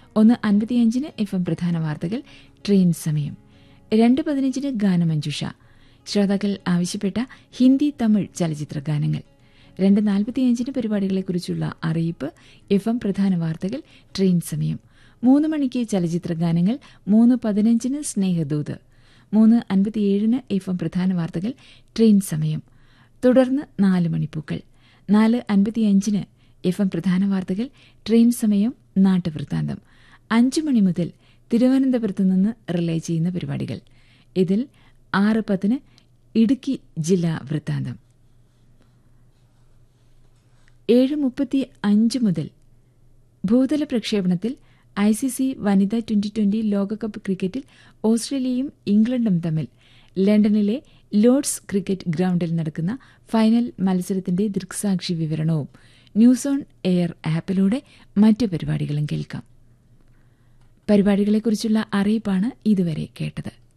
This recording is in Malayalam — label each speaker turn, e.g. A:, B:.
A: ഒന്ന് അൻപത്തിയഞ്ചിന് എഫ് എം പ്രധാന വാർത്തകൾ ട്രെയിൻ സമയം രണ്ട് പതിനഞ്ചിന് ഗാനമഞ്ജുഷ ശ്രോതാക്കൾ ആവശ്യപ്പെട്ട ഹിന്ദി തമിഴ് ചലച്ചിത്ര ഗാനങ്ങൾ രണ്ട് നാൽപ്പത്തിയഞ്ചിന് പരിപാടികളെക്കുറിച്ചുള്ള അറിയിപ്പ് എഫ് എം പ്രധാന വാർത്തകൾ ട്രെയിൻ സമയം മൂന്ന് മണിക്ക് ചലച്ചിത്ര ഗാനങ്ങൾ മൂന്ന് പതിനഞ്ചിന് സ്നേഹദൂത് മൂന്ന് അൻപത്തിയേഴിന് എഫ് എം പ്രധാന വാർത്തകൾ ട്രെയിൻ സമയം തുടർന്ന് നാല് മണിപ്പൂക്കൾ നാല് അൻപത്തിയഞ്ചിന് എഫ് എം പ്രധാന വാർത്തകൾ ട്രെയിൻ സമയം നാട്ടുവൃത്താന്തം അഞ്ചു മണി മുതൽ തിരുവനന്തപുരത്ത് നിന്ന് റിലേ ചെയ്യുന്ന പരിപാടികൾ ഇതിൽ ആറ് പത്തിന് ഇടുക്കി ജില്ലാ വൃത്താന്തം ഏഴ് മുപ്പത്തി അഞ്ച് മുതൽ ഭൂതല പ്രക്ഷേപണത്തിൽ ഐ സി സി വനിതാ ട്വന്റി ട്വന്റി ലോകകപ്പ് ക്രിക്കറ്റിൽ ഓസ്ട്രേലിയയും ഇംഗ്ലണ്ടും തമ്മിൽ ലണ്ടനിലെ ലോർഡ്സ് ക്രിക്കറ്റ് ഗ്രൌണ്ടിൽ നടക്കുന്ന ഫൈനൽ മത്സരത്തിന്റെ ദൃക്സാക്ഷി വിവരണവും ന്യൂസ് ഓൺ എയർ ആപ്പിലൂടെ മറ്റു പരിപാടികളും കേൾക്കാം പരിപാടികളെക്കുറിച്ചുള്ള അറിയിപ്പാണ് ഇതുവരെ കേട്ടത്